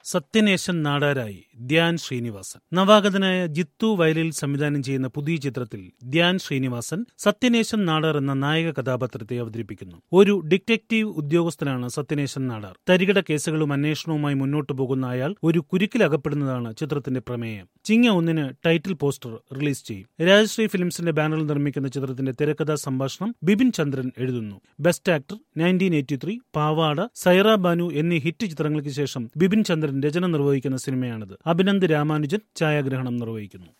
സത്യനേശൻ നാടാരായി ധ്യാൻ ശ്രീനിവാസൻ നവാഗതനായ ജിത്തു വയലിൽ സംവിധാനം ചെയ്യുന്ന പുതിയ ചിത്രത്തിൽ ധ്യാൻ ശ്രീനിവാസൻ സത്യനേശൻ നാടാർ എന്ന നായക കഥാപാത്രത്തെ അവതരിപ്പിക്കുന്നു ഒരു ഡിറ്റക്റ്റീവ് ഉദ്യോഗസ്ഥനാണ് സത്യനേശൻ നാടാർ തരികിട കേസുകളും അന്വേഷണവുമായി മുന്നോട്ടു പോകുന്ന അയാൾ ഒരു കുരുക്കിലകപ്പെടുന്നതാണ് ചിത്രത്തിന്റെ പ്രമേയം ചിങ്ങ ഒന്നിന് ടൈറ്റിൽ പോസ്റ്റർ റിലീസ് ചെയ്യും രാജശ്രീ ഫിലിംസിന്റെ ബാനറിൽ നിർമ്മിക്കുന്ന ചിത്രത്തിന്റെ തിരക്കഥാ സംഭാഷണം ബിപിൻ ചന്ദ്രൻ എഴുതുന്നു best actor nineteen eighty three Pavada Saira Banu എന്നീ ഹിറ്റ് ചിത്രങ്ങൾക്ക് ശേഷം ബിപിൻ ചന്ദ്രൻ രചന നിർവഹിക്കുന്ന സിനിമയാണിത് അഭിനന്ദ് രാമാനുജൻ ഛായാഗ്രഹണം നിർവഹിക്കുന്നു